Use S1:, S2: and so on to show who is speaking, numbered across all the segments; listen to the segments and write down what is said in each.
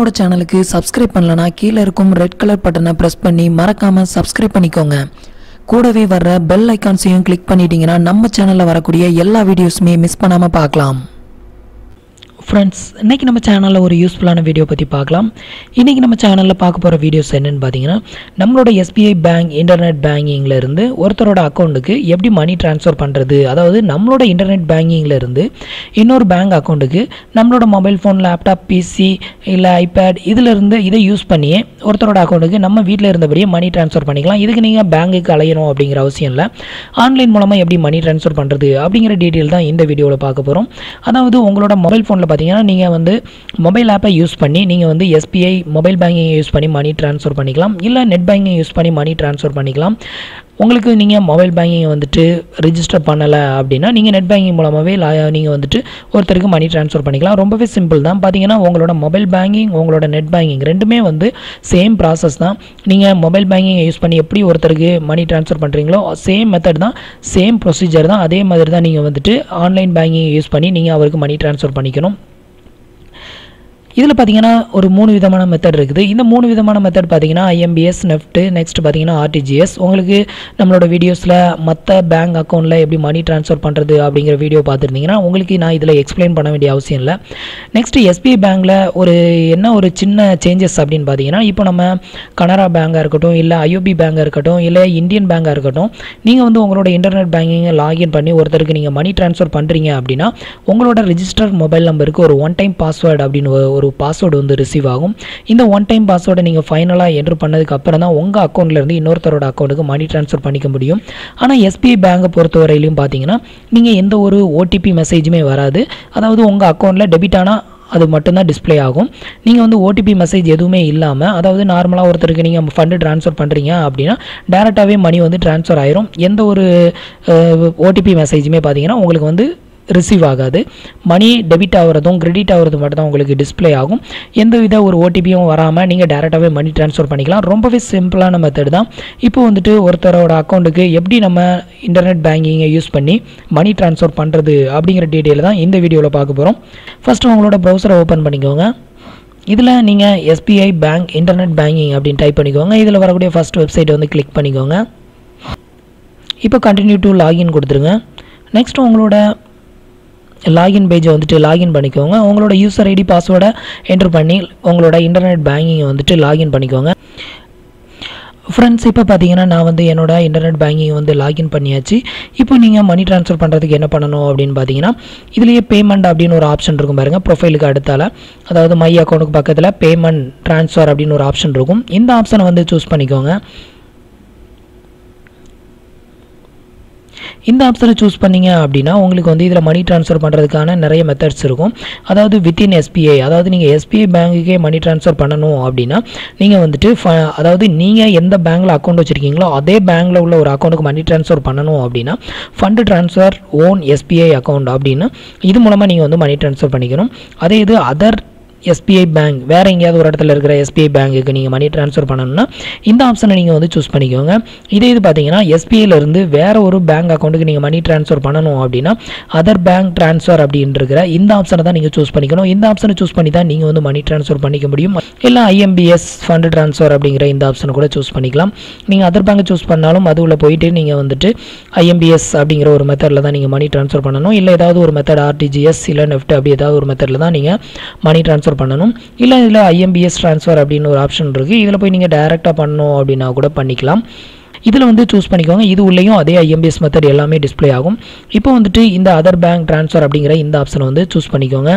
S1: நம்மளோட சேனலுக்கு சப்ஸ்கிரைப் பண்ணலனா கீழே இருக்கும் ரெட் கலர் பட்டனை ப்ரெஸ் பண்ணி மறக்காமல் சப்ஸ்கிரைப் பண்ணிக்கோங்க கூடவே வர்ற பெல் ஐக்கான்ஸையும் கிளிக் பண்ணிட்டீங்கன்னா நம்ம சேனலில் வரக்கூடிய எல்லா வீடியோஸுமே மிஸ் பண்ணாமல் பார்க்கலாம் ஃப்ரெண்ட்ஸ் இன்றைக்கி நம்ம சேனலில் ஒரு யூஸ்ஃபுல்லான வீடியோ பற்றி பார்க்கலாம் இன்றைக்கி நம்ம சேனலில் பார்க்க போகிற வீடியோஸ் என்னென்னு பார்த்தீங்கன்னா நம்மளோட எஸ்பிஐ பேங்க் இன்டர்நெட் பேங்கிங்கில் இருந்து ஒருத்தரோட அக்கௌண்ட்டுக்கு எப்படி மணி ட்ரான்ஸ்ஃபர் பண்ணுறது அதாவது நம்மளோட இன்டர்நெட் பேங்கிங்கில் இருந்து இன்னொரு பேங்க் அக்கௌண்ட்டுக்கு நம்மளோட மொபைல் ஃபோன் லேப்டாப் பிசி இல்லை ஐபேட் இதிலிருந்து இதை யூஸ் பண்ணியே ஒருத்தரோட அக்கௌண்ட்டுக்கு நம்ம வீட்டில் இருந்தபடியே மணி ட்ரான்ஸ்ஃபர் பண்ணிக்கலாம் இதுக்கு நீங்கள் பேங்க்குக்கு அலையணும் அப்படிங்கிற அவசியம் இல்லை ஆன்லைன் மூலமாக எப்படி மணி ட்ரான்ஸ்ஃபர் பண்ணுறது அப்படிங்கிற டீட்டெயில் தான் இந்த வீடியோவில் பார்க்க போகிறோம் அதாவது உங்களோட மொபைல் ஃபோனில் பார்த்தீங்கன்னா நீங்கள் வந்து மொபைல் ஆப்பை யூஸ் பண்ணி நீங்கள் வந்து எஸ்பிஐ மொபைல் பேங்கிங் யூஸ் பண்ணி மணி ட்ரான்ஸ்ஃபர் பண்ணிக்கலாம் இல்லை நெட் பேங்கிங் யூஸ் பண்ணி மணி ட்ரான்ஸ்ஃபர் பண்ணிக்கலாம் உங்களுக்கு நீங்கள் மொபைல் பேங்கிங் வந்துட்டு ரிஜிஸ்டர் பண்ணலை அப்படின்னா நீங்கள் நெட் பேங்கிங் மூலமாகவே நீங்கள் வந்துட்டு ஒருத்தருக்கு மணி ட்ரான்ஸ்ஃபர் பண்ணிக்கலாம் ரொம்பவே சிம்பிள் தான் பார்த்தீங்கன்னா உங்களோட மொபைல் பேங்கிங் உங்களோட நெட் பேங்கிங் ரெண்டுமே வந்து சேம் ப்ராசஸ் தான் நீங்கள் மொபைல் பேங்கிங் யூஸ் பண்ணி எப்படி ஒருத்தருக்கு மணி ட்ரான்ஸ்ஃபர் பண்ணுறீங்களோ சேம் மெத்தட் தான் சேம் ப்ரொசீஜர் தான் அதே மாதிரி தான் நீங்கள் வந்துட்டு ஆன்லைன் பேங்கிங் யூஸ் பண்ணி நீங்கள் அவருக்கு மணி ட்ரான்ஸ்ஃபர் பண்ணிக்கணும் இதில் பார்த்தீங்கன்னா ஒரு மூணு விதமான மெத்தட் இருக்குது இந்த மூணு விதமான மெத்தட் பார்த்தீங்கன்னா ஐஎம்பிஎஸ் நெஃப்ட் நெக்ஸ்ட் பார்த்தீங்கன்னா ஆர்டிஜிஎஸ் உங்களுக்கு நம்மளோட வீடியோஸில் மற்ற பேங்க் அக்கௌண்ட்டில் எப்படி மணி ட்ரான்ஸ்ஃபர் பண்ணுறது அப்படிங்கிற வீடியோ பார்த்துருந்தீங்கன்னா உங்களுக்கு நான் இதில் எக்ஸ்பிளைன் பண்ண வேண்டிய அவசியம் இல்லை நெக்ஸ்ட் எஸ்பிஐ பேங்க்கில் ஒரு என்ன ஒரு சின்ன சேஞ்சஸ் அப்படின்னு பார்த்தீங்கன்னா இப்போ நம்ம கனரா பேங்காக இருக்கட்டும் இல்லை ஐஓபி பேங்காக இருக்கட்டும் இல்லை இந்தியன் பேங்காக இருக்கட்டும் நீங்கள் வந்து உங்களோட இன்டர்நெட் பேங்கிங்கை லாகின் பண்ணி ஒருத்தருக்கு நீங்கள் மணி ட்ரான்ஸ்ஃபர் பண்ணுறீங்க அப்படின்னா உங்களோட ரிஜிஸ்டர் மொபைல் நம்பருக்கு ஒரு ஒன் டைம் பாஸ்வேர்டு அப்படின்னு ஒரு- ஒரு பாஸ்வேர்டு வந்து ரிசீவ் ஆகும் இந்த ஒன் டைம் பாஸ்வேர்டை நீங்கள் ஃபைனலாக என்ட்ரு பண்ணதுக்கு அப்புறம் தான் உங்கள் அக்கௌண்ட்லேருந்து இன்னொருத்தரோட அக்கௌண்ட்டுக்கு மணி ட்ரான்ஸ்ஃபர் பண்ணிக்க முடியும் ஆனால் எஸ்பிஐ பேங்கை பொறுத்தவரையிலையும் பார்த்தீங்கன்னா நீங்கள் எந்த ஒரு ஓடிபி மெசேஜுமே வராது அதாவது உங்கள் அக்கௌண்ட்டில் டெபிட் ஆனால் அது மட்டும்தான் டிஸ்ப்ளே ஆகும் நீங்கள் வந்து ஓடிபி மெசேஜ் எதுவுமே இல்லாமல் அதாவது நார்மலாக ஒருத்தருக்கு நீங்கள் ஃபண்டு ட்ரான்ஸ்ஃபர் பண்ணுறீங்க அப்படின்னா டேரெக்டாகவே மணி வந்து ட்ரான்ஸ்ஃபர் ஆயிரும் எந்த ஒரு ஓடிபி மெசேஜுமே பார்த்தீங்கன்னா உங்களுக்கு வந்து ரிசீவ் ஆகாது மணி டெபிட் ஆகிறதும் கிரெடிட் ஆகிறது மட்டும் தான் உங்களுக்கு டிஸ்ப்ளே ஆகும் எந்த வித ஒரு ஓடிபியும் வராமல் நீங்கள் டேரெக்டாகவே மணி ட்ரான்ஸ்ஃபர் பண்ணிக்கலாம் ரொம்பவே சிம்பிளான மெத்தட் தான் இப்போ வந்துட்டு ஒருத்தரோட அக்கௌண்ட்டுக்கு எப்படி நம்ம இன்டர்நெட் பேங்கிங்கை யூஸ் பண்ணி மணி ட்ரான்ஸ்ஃபர் பண்ணுறது அப்படிங்கிற டீட்டெயில் தான் இந்த வீடியோவில் பார்க்க போகிறோம் ஃபஸ்ட்டு உங்களோட ப்ரௌசரை ஓப்பன் பண்ணிக்கோங்க இதில் நீங்கள் எஸ்பிஐ பேங்க் இன்டர்நெட் பேங்கிங் அப்படின்னு டைப் பண்ணிக்கோங்க இதில் வரக்கூடிய ஃபஸ்ட் வெப்சைட் வந்து கிளிக் பண்ணிக்கோங்க இப்போ கண்டினியூ டு லாகின் கொடுத்துருங்க நெக்ஸ்ட் உங்களோட லாகின் பேஜை வந்துட்டு லாகின் பண்ணிக்கோங்க உங்களோட யூசர் ஐடி பாஸ்வேர்டை என்ட்ரு பண்ணி உங்களோட இன்டர்நெட் பேங்கிங்கை வந்துட்டு லாகின் பண்ணிக்கோங்க ஃப்ரெண்ட்ஸ் இப்போ பார்த்தீங்கன்னா நான் வந்து என்னோட இன்டர்நெட் பேங்கிங் வந்து லாகின் பண்ணியாச்சு இப்போ நீங்கள் மணி ட்ரான்ஸ்ஃபர் பண்ணுறதுக்கு என்ன பண்ணணும் அப்படின்னு பார்த்தீங்கன்னா இதுலேயே பேமெண்ட் அப்படின்னு ஒரு ஆப்ஷன் இருக்கும் பாருங்கள் ப்ரொஃபைலுக்கு அடுத்தால அதாவது மை அக்கௌண்ட்டுக்கு பக்கத்தில் பேமெண்ட் ட்ரான்ஸ்ஃபர் அப்படின்னு ஒரு ஆப்ஷன் இருக்கும் இந்த ஆப்ஷனை வந்து சூஸ் பண்ணிக்கோங்க இந்த ஆப்ஷனை சூஸ் பண்ணீங்க அப்படின்னா உங்களுக்கு வந்து இதில் மணி ட்ரான்ஸ்ஃபர் பண்ணுறதுக்கான நிறைய மெத்தட்ஸ் இருக்கும் அதாவது வித்தின் எஸ்பிஐ அதாவது நீங்கள் எஸ்பிஐ பேங்க்குக்கே மணி ட்ரான்ஸ்ஃபர் பண்ணணும் அப்படின்னா நீங்கள் வந்துட்டு ஃப- அதாவது நீங்கள் எந்த பேங்க்கில் அக்கௌண்ட் வச்சுருக்கீங்களோ அதே பேங்க்கில் உள்ள ஒரு அக்கௌண்ட்டுக்கு மணி ட்ரான்ஸ்ஃபர் பண்ணணும் அப்படின்னா fund transfer own SBI account அப்படின்னு இது மூலமாக நீங்கள் வந்து மணி ட்ரான்ஸ்ஃபர் பண்ணிக்கணும் அதே இது அதர் எஸ்பிஐ பேங்க் வேறு எங்கேயாவது ஒரு இடத்துல இருக்கிற எஸ்பிஐ பேங்க்குக்கு நீங்கள் மணி ட்ரான்ஸ்ஃபர் பண்ணணும்னா இந்த ஆப்ஷனை நீங்கள் வந்து சூஸ் பண்ணிக்கோங்க இதே இது பார்த்தீங்கன்னா SBI-ல இருந்து வேறு ஒரு பேங்க் அக்கௌண்ட்டுக்கு நீங்கள் மணி ட்ரான்ஸ்ஃபர் பண்ணணும் அப்படின்னா அதர் பேங்க் ட்ரான்ஸ்ஃபர் அப்படின்னு இருக்கிற இந்த ஆப்ஷனை தான் நீங்கள் சூஸ் பண்ணிக்கணும் இந்த ஆப்ஷனை சூஸ் பண்ணி தான் நீங்கள் வந்து மணி ட்ரான்ஸ்ஃபர் பண்ணிக்க முடியும் இல்லை ஐஎம்பிஎஸ் ஃபண்டு ட்ரான்ஸ்ஃபர் அப்படிங்கிற இந்த ஆப்ஷனை கூட சூஸ் பண்ணிக்கலாம் நீங்கள் அதர் பேங்க் சூஸ் பண்ணாலும் அது உள்ள போயிட்டு நீங்கள் வந்துட்டு ஐஎம்பிஎஸ் அப்படிங்கிற ஒரு மெத்தடில் தான் நீங்கள் மணி ட்ரான்ஸ்ஃபர் பண்ணணும் இல்லை ஏதாவது ஒரு மெத்தட் ஆர்டிஜிஎஸ் இல்லை நெஃப்ட் அப்படி ஏதாவது ஒரு மெத்தடில் தான் நீங்கள் மணி ட்ரான்ஸ்ஃபர் பண்ணணும் இல்லை இதில் ஐஎம்பிஎஸ் ட்ரான்ஸ்ஃபர் அப்படின்னு ஒரு ஆப்ஷன் இருக்குது இதில் போய் நீங்கள் டைரெக்டாக பண்ணணும் அப்படின்னா கூட பண்ணிக்கலாம் இதில் வந்து சூஸ் பண்ணிக்கோங்க இது உள்ளேயும் அதே ஐஎம்பிஎஸ் மெத்தட் எல்லாமே டிஸ்ப்ளே ஆகும் இப்போ வந்துட்டு இந்த அதர் பேங்க் ட்ரான்ஸ்ஃபர் அப்படிங்கிற இந்த ஆப்ஷனை வந்து சூஸ் பண்ணிக்கோங்க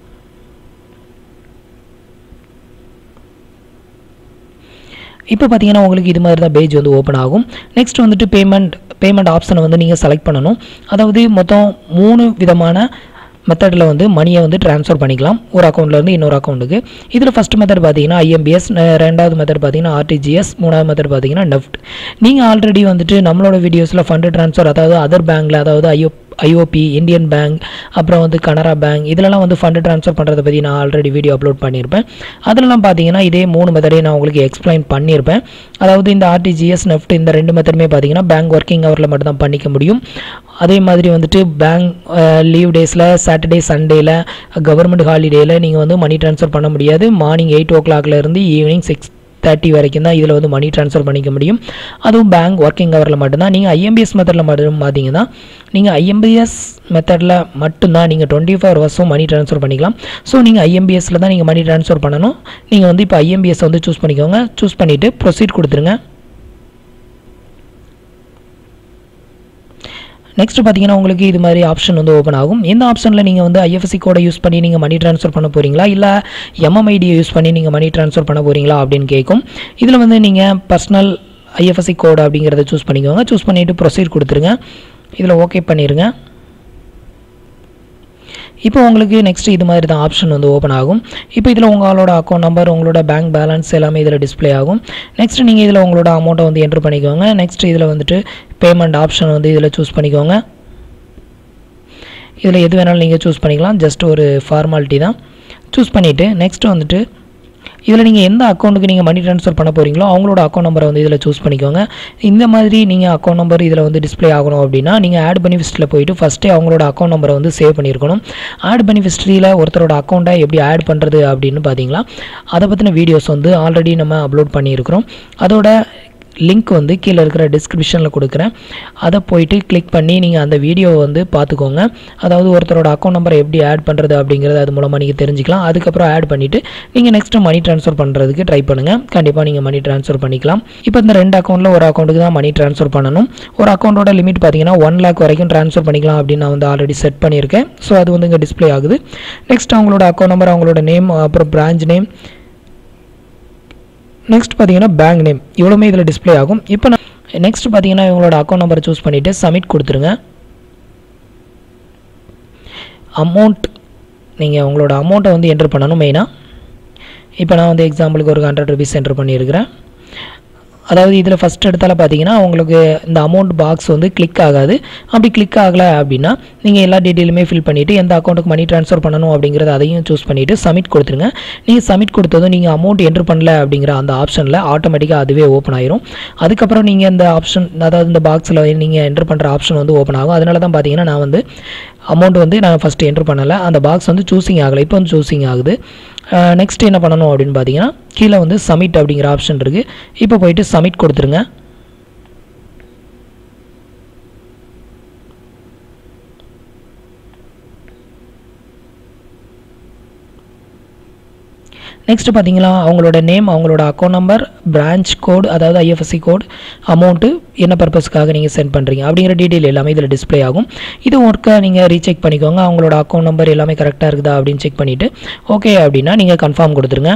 S1: இப்போ பார்த்தீங்கன்னா உங்களுக்கு இது மாதிரி தான் பேஜ் வந்து ஓப்பன் ஆகும் நெக்ஸ்ட் வந்துட்டு பேமெண்ட் பேமெண்ட் ஆப்ஷனை வந்து நீங்கள் செலக்ட் பண்ணணும் அதாவது மொத்தம் மூணு விதமான மெத்தடில் வந்து மணியை வந்து ட்ரான்ஸ்ஃபர் பண்ணிக்கலாம் ஒரு அக்கௌண்ட்லேருந்து இன்னொரு அக்கௌண்ட்டுக்கு இதில் ஃபஸ்ட் மெத்தட் பார்த்தீங்கன்னா ஐஎம்பிஎஸ் ரெண்டாவது மெத்தட் பார்த்தீங்கன்னா ஆர்டிஜிஎஸ் மூணாவது மெத்தட் பார்த்தீங்கன்னா நெஃப்ட் நீங்கள் ஆல்ரெடி வந்துட்டு நம்மளோட வீடியோஸில் ஃபண்டு ட்ரான்ஸ்ஃபர் அதாவது அதர் பேங்க்கில் அதாவது ஐயோ ஐஓபி இந்தியன் பேங்க் அப்புறம் வந்து கனரா பேங்க் இதிலலாம் வந்து ஃபண்டு ட்ரான்ஸ்ஃபர் பண்ணுறதை பற்றி நான் ஆல்ரெடி வீடியோ அப்லோட் பண்ணியிருப்பேன் அதிலலாம் பார்த்தீங்கன்னா இதே மூணு மெத்தடே நான் உங்களுக்கு எக்ஸ்பிளைன் பண்ணியிருப்பேன் அதாவது இந்த ஆர்டிஜிஎஸ் நெஃப்ட் இந்த ரெண்டு மெத்தடுமே பார்த்தீங்கன்னா பேங்க் ஒர்க்கிங் ஹவரில் மட்டும் தான் பண்ணிக்க முடியும் அதே மாதிரி வந்துட்டு பேங்க் லீவ் டேஸில் சாட்டர்டே சண்டேல கவர்மெண்ட் ஹாலிடேயில் நீங்கள் வந்து மணி ட்ரான்ஸ்ஃபர் பண்ண முடியாது மார்னிங் எயிட் ஓ இருந்து ஈவினிங் சிக்ஸ் தேர்ட்டி வரைக்கும் தான் இதில் வந்து மணி ட்ரான்ஸ்ஃபர் பண்ணிக்க முடியும் அதுவும் பேங்க் ஒர்க்கிங் ஹவரில் மட்டும்தான் நீங்கள் ஐஎம்பிஎஸ் மெத்தடில் மட்டும் பார்த்தீங்கன்னா நீங்கள் ஐஎம்பிஎஸ் மெத்தடில் மட்டும்தான் நீங்கள் டுவெண்ட்டி ஃபோர் ஹவர்ஸும் மணி ட்ரான்ஸ்ஃபர் பண்ணிக்கலாம் ஸோ நீங்கள் ஐஎம்பிஎஸ்ல தான் நீங்கள் மணி ட்ரான்ஸ்ஃபர் பண்ணணும் நீங்கள் வந்து இப்போ ஐஎம்பிஎஸ் வந்து சூஸ் பண்ணிக்கோங்க சூஸ் பண்ணிவிட்டு ப்ரொசீட் கொடுத்துருங்க நெக்ஸ்ட் பார்த்தீங்கன்னா உங்களுக்கு இது மாதிரி ஆப்ஷன் வந்து ஓப்பன் ஆகும் இந்த ஆப்ஷனில் நீங்கள் வந்து ஐஎஃப்எஸ்சி கோடை யூஸ் பண்ணி நீங்கள் மணி ட்ரான்ஸ்ஃபர் பண்ண போகிறீங்களா இல்லை எம்எம்ஐடியை யூஸ் பண்ணி நீங்கள் மணி ட்ரான்ஸ்ஃபர் பண்ண போகிறீங்களா அப்படின்னு கேட்கும் இதில் வந்து நீங்கள் பர்சனல் ஐஎஃப்எஸ்சி கோடு அப்படிங்கிறத சூஸ் பண்ணிக்கோங்க சூஸ் பண்ணிவிட்டு ப்ரொசீட் கொடுத்துருங்க இதில் ஓகே பண்ணிடுங்க இப்போ உங்களுக்கு நெக்ஸ்ட் இது மாதிரி தான் ஆப்ஷன் வந்து ஓப்பன் ஆகும் இப்போ இதில் உங்களோட அக்கௌண்ட் நம்பர் உங்களோட பேங்க் பேலன்ஸ் எல்லாமே இதில் டிஸ்ப்ளே ஆகும் நெக்ஸ்ட் நீங்கள் இதில் உங்களோட அமௌண்ட்டை வந்து என்ட்ரு பண்ணிக்கோங்க நெக்ஸ்ட் இதில் வந்துட்டு பேமெண்ட் ஆப்ஷன் வந்து இதில் சூஸ் பண்ணிக்கோங்க இதில் எது வேணாலும் நீங்கள் சூஸ் பண்ணிக்கலாம் ஜஸ்ட் ஒரு ஃபார்மாலிட்டி தான் சூஸ் பண்ணிவிட்டு நெக்ஸ்ட் வந்துட்டு இதில் நீங்கள் எந்த அக்கௌண்ட்டுக்கு நீங்கள் மணி ட்ரான்ஸ்ஃபர் பண்ண போகிறீங்களோ அவங்களோட அக்கௌண்ட் நம்பரை வந்து இதில் சூஸ் பண்ணிக்கோங்க இந்த மாதிரி நீங்கள் அக்கௌண்ட் நம்பர் இதில் வந்து டிஸ்ப்ளே ஆகணும் அப்படின்னா நீங்கள் ஆட் பெனிஃபிஸ்ட்டில் போயிட்டு ஃபஸ்ட்டே அவங்களோட அக்கௌண்ட் நம்பரை வந்து சேவ் பண்ணியிருக்கணும் ஆட் பெனிஃபிஸ்ட்ரியில் ஒருத்தரோட அக்கௌண்ட்டை எப்படி ஆட் பண்ணுறது அப்படின்னு பார்த்தீங்களா அதை பற்றின வீடியோஸ் வந்து ஆல்ரெடி நம்ம அப்லோட் பண்ணியிருக்கிறோம் அதோட லிங்க் வந்து கீழே இருக்கிற டிஸ்கிரிப்ஷனில் கொடுக்குறேன் அதை போயிட்டு கிளிக் பண்ணி நீங்கள் அந்த வீடியோவை வந்து பார்த்துக்கோங்க அதாவது ஒருத்தரோட அக்கௌண்ட் நம்பரை எப்படி ஆட் பண்ணுறது அப்படிங்கிறது அது மூலமாக நீங்கள் தெரிஞ்சுக்கலாம் அதுக்கப்புறம் ஆட் பண்ணிவிட்டு நீங்கள் நெக்ஸ்ட்டு மணி ட்ரான்ஸ்ஃபர் பண்ணுறதுக்கு ட்ரை பண்ணுங்கள் கண்டிப்பாக நீங்கள் மணி ட்ரான்ஸ்ஃபர் பண்ணிக்கலாம் இப்போ இந்த ரெண்டு அக்கௌண்ட்டில் ஒரு அக்கௌண்ட்டுக்கு தான் மணி ட்ரான்ஸ்ஃபர் பண்ணணும் ஒரு அக்கௌண்ட்டோட லிமிட் பார்த்தீங்கன்னா ஒன் லேக் வரைக்கும் ட்ரான்ஸ்ஃபர் பண்ணிக்கலாம் அப்படின்னு நான் வந்து ஆல்ரெடி செட் பண்ணியிருக்கேன் ஸோ அது வந்து இங்கே டிஸ்ப்ளே ஆகுது நெக்ஸ்ட் அவங்களோட அக்கௌண்ட் நம்பர் அவங்களோட நேம் அப்புறம் பிரான்ச் நேம் நெக்ஸ்ட் பார்த்தீங்கன்னா பேங்க் நேம் இவ்வளோமே இதில் டிஸ்ப்ளே ஆகும் இப்போ நான் நெக்ஸ்ட் பார்த்தீங்கன்னா இவங்களோட அக்கௌண்ட் நம்பரை சூஸ் பண்ணிவிட்டு சப்மிட் கொடுத்துருங்க அமௌண்ட் நீங்கள் உங்களோட அமௌண்ட்டை வந்து என்ட்ரு பண்ணணும் மெயினாக இப்போ நான் வந்து எக்ஸாம்பிளுக்கு ஒரு ஹண்ட்ரட் ருபீஸ் என்ட்ரு பண்ணியிருக்கிறேன் அதாவது இதில் ஃபஸ்ட் எடுத்தால பார்த்தீங்கன்னா உங்களுக்கு இந்த அமௌண்ட் பாக்ஸ் வந்து கிளிக் ஆகாது அப்படி கிளிக் ஆகலை அப்படின்னா நீங்கள் எல்லா டீட்டெயிலுமே ஃபில் பண்ணிவிட்டு எந்த அக்கௌண்ட்டுக்கு மணி ட்ரான்ஸ்ஃபர் பண்ணணும் அப்படிங்கிறத அதையும் சூஸ் பண்ணிவிட்டு சப்மிட் கொடுத்துருங்க நீங்கள் சப்மிட் கொடுத்ததும் நீங்கள் அமௌண்ட் என்ட்ரு பண்ணல அப்படிங்கிற அந்த ஆப்ஷனில் ஆட்டோமேட்டிக்காக அதுவே ஓப்பன் ஆயிரும் அதுக்கப்புறம் நீங்கள் இந்த ஆப்ஷன் அதாவது இந்த பாக்ஸில் நீங்கள் என்ட்ரு பண்ணுற ஆப்ஷன் வந்து ஓப்பன் ஆகும் அதனால தான் பார்த்தீங்கன்னா நான் வந்து அமௌண்ட் வந்து நான் ஃபஸ்ட்டு என்ட்ரு பண்ணலை அந்த பாக்ஸ் வந்து சூஸிங் ஆகலை இப்போ வந்து சூஸிங் ஆகுது நெக்ஸ்ட் என்ன பண்ணணும் அப்படின்னு பார்த்தீங்கன்னா கீழே வந்து சப்மிட் அப்படிங்கிற ஆப்ஷன் இருக்குது இப்போ போயிட்டு சப்மிட் கொடுத்துருங்க நெக்ஸ்ட் பார்த்தீங்களா அவங்களோட நேம் அவங்களோட அக்கௌண்ட் நம்பர் பிரான்ச் கோட் அதாவது ஐஎஃப்எஸ்சி கோட் அமௌண்ட்டு என்ன பர்பஸ்க்காக நீங்கள் சென்ட் பண்ணுறீங்க அப்படிங்கிற டீட்டெயில் எல்லாமே இதில் டிஸ்ப்ளே ஆகும் இது ஒர்க்கை நீங்கள் ரீசெக் பண்ணிக்கோங்க அவங்களோட அக்கௌண்ட் நம்பர் எல்லாமே கரெக்டாக இருக்குதா அப்படின்னு செக் பண்ணிவிட்டு ஓகே அப்படின்னா நீங்கள் கன்ஃபார்ம் கொடுத்துருங்க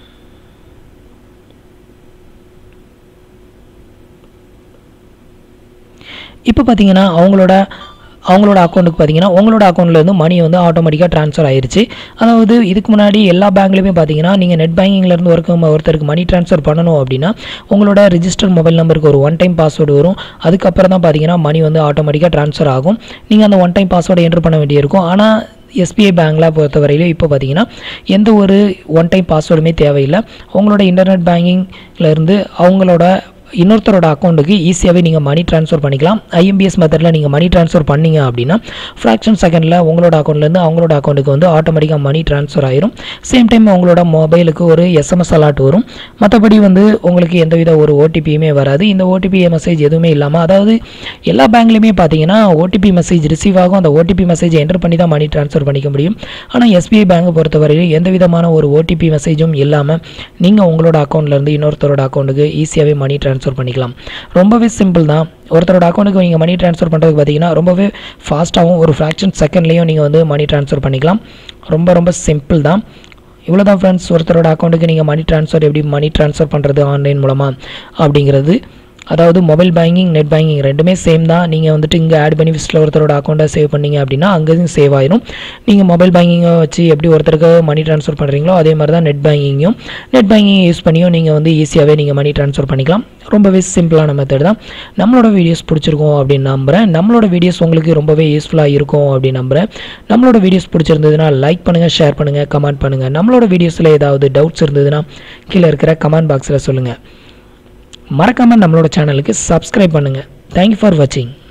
S1: இப்போ பார்த்தீங்கன்னா அவங்களோட அவங்களோட அக்கௌண்ட்டுக்கு பார்த்தீங்கன்னா உங்களோட அக்கௌண்ட்லேருந்து மணி வந்து ஆட்டோமேட்டிக்காக ட்ரான்ஸ்ஃபர் ஆயிருச்சு அதாவது இதுக்கு முன்னாடி எல்லா பேங்க்லையுமே பார்த்தீங்கன்னா நீங்கள் நெட் பேங்கிங்லேருந்து ஒருக்க ஒருத்தருக்கு மணி ட்ரான்ஸ்ஃபர் பண்ணணும் அப்படின்னா உங்களோட ரிஜிஸ்டர் மொபைல் நம்பருக்கு ஒரு ஒன் டைம் பாஸ்வேர்டு வரும் அதுக்கப்புறம் தான் பார்த்தீங்கன்னா மணி வந்து ஆட்டோமேட்டிக்காக ட்ரான்ஸ்ஃபர் ஆகும் நீங்கள் அந்த ஒன் டைம் பாஸ்வேர்டை என்ட்ரு பண்ண வேண்டியிருக்கும் ஆனால் எஸ்பிஐ பேங்க்கில் பொறுத்தவரையிலும் இப்போ பார்த்தீங்கன்னா எந்த ஒரு ஒன் டைம் பாஸ்வேர்டுமே தேவையில்லை உங்களோட இன்டர்நெட் பேங்கிங்லேருந்து அவங்களோட இன்னொருத்தரோட அக்கௌண்ட்டுக்கு ஈஸியாகவே நீங்கள் மணி ட்ரான்ஸ்ஃபர் பண்ணிக்கலாம் ஐஎம்பிஎஸ் மெத்தடில் நீங்கள் மணி ட்ரான்ஸ்ஃபர் பண்ணீங்க அப்படின்னா ஃப்ராக்ஷன் செகண்டில் உங்களோட அக்கௌண்ட்லேருந்து அவங்களோட அக்கௌண்ட்டுக்கு வந்து ஆட்டோமேட்டிக்காக மணி ட்ரான்ஸ்ஃபர் ஆயிரும் சேம் டைம் உங்களோட மொபைலுக்கு ஒரு எஸ்எம்எஸ் அலாட் வரும் மற்றபடி வந்து உங்களுக்கு எந்தவித ஒரு ஓடிபியுமே வராது இந்த ஓடிபி மெசேஜ் எதுவுமே இல்லாமல் அதாவது எல்லா பேங்க்லையுமே பார்த்தீங்கன்னா ஓடிபி மெசேஜ் ரிசீவ் ஆகும் அந்த ஓடிபி மெசேஜ் என்டர் பண்ணி தான் மணி ட்ரான்ஸ்ஃபர் பண்ணிக்க முடியும் ஆனால் எஸ்பிஐ பேங்கை பொறுத்தவரையில் எந்த விதமான ஒரு ஓடிபி மெசேஜும் இல்லாமல் நீங்கள் உங்களோட அக்கௌண்ட்லேருந்து இன்னொருத்தரோட அக்கௌண்ட்டுக்கு ஈஸியாகவே மணி ட்ரான்ஸ்ஃபர் பண்ணிக்கலாம் ரொம்பவே சிம்பிள் தான் ஒருத்தரோட அக்கௌண்ட்டுக்கு நீங்கள் மணி ட்ரான்ஸ்ஃபர் பண்ணுறதுக்கு பார்த்தீங்கன்னா ரொம்பவே ஃபாஸ்ட்டாகவும் ஒரு ஃப்ராக்ஷன் செகண்ட்லேயும் நீங்கள் வந்து மணி ட்ரான்ஸ்ஃபர் பண்ணிக்கலாம் ரொம்ப ரொம்ப சிம்பிள் தான் இவ்வளோ தான் ஃப்ரெண்ட்ஸ் ஒருத்தரோட அக்கௌண்ட்டுக்கு நீங்கள் மணி ட்ரான்ஸ்ஃபர் எப்படி மணி ட்ரான்ஸ்ஃபர் பண்ணுறது ஆன்லைன் மூலமாக அப்படிங்கிறது அதாவது மொபைல் பேங்கிங் நெட் பேங்கிங் ரெண்டுமே சேம் தான் நீங்கள் வந்துட்டு இங்கே ஆட் பண்ணி விசிட்டில் ஒருத்தரோட அக்கௌண்ட்டை சேவ் பண்ணீங்க அப்படின்னா அங்கேயும் சேவ் ஆயிரும் நீங்கள் மொபைல் பேங்கிங்கை வச்சு எப்படி ஒருத்தருக்கு மணி ட்ரான்ஸ்ஃபர் பண்ணுறீங்களோ அதே மாதிரி தான் நெட் பேங்கிங்கும் நெட் பேங்கிங் யூஸ் பண்ணியும் நீங்கள் வந்து ஈஸியாகவே நீங்கள் மணி ட்ரான்ஸ்ஃபர் பண்ணிக்கலாம் ரொம்பவே சிம்பிளான மெத்தட் தான் நம்மளோட வீடியோஸ் பிடிச்சிருக்கும் அப்படின்னு நம்புகிறேன் நம்மளோட வீடியோஸ் உங்களுக்கு ரொம்பவே யூஸ்ஃபுல்லாக இருக்கும் அப்படின்னு நம்புகிறேன் நம்மளோட வீடியோஸ் பிடிச்சிருந்ததுன்னா லைக் பண்ணுங்கள் ஷேர் பண்ணுங்கள் கமெண்ட் பண்ணுங்கள் நம்மளோட வீடியோஸில் ஏதாவது டவுட்ஸ் இருந்ததுன்னா கீழே இருக்கிற கமெண்ட் பாக்ஸில் சொல்லுங்கள் மறக்காமல் நம்மளோட சேனலுக்கு சப்ஸ்கிரைப் பண்ணுங்கள் தேங்க்யூ ஃபார் வாட்சிங்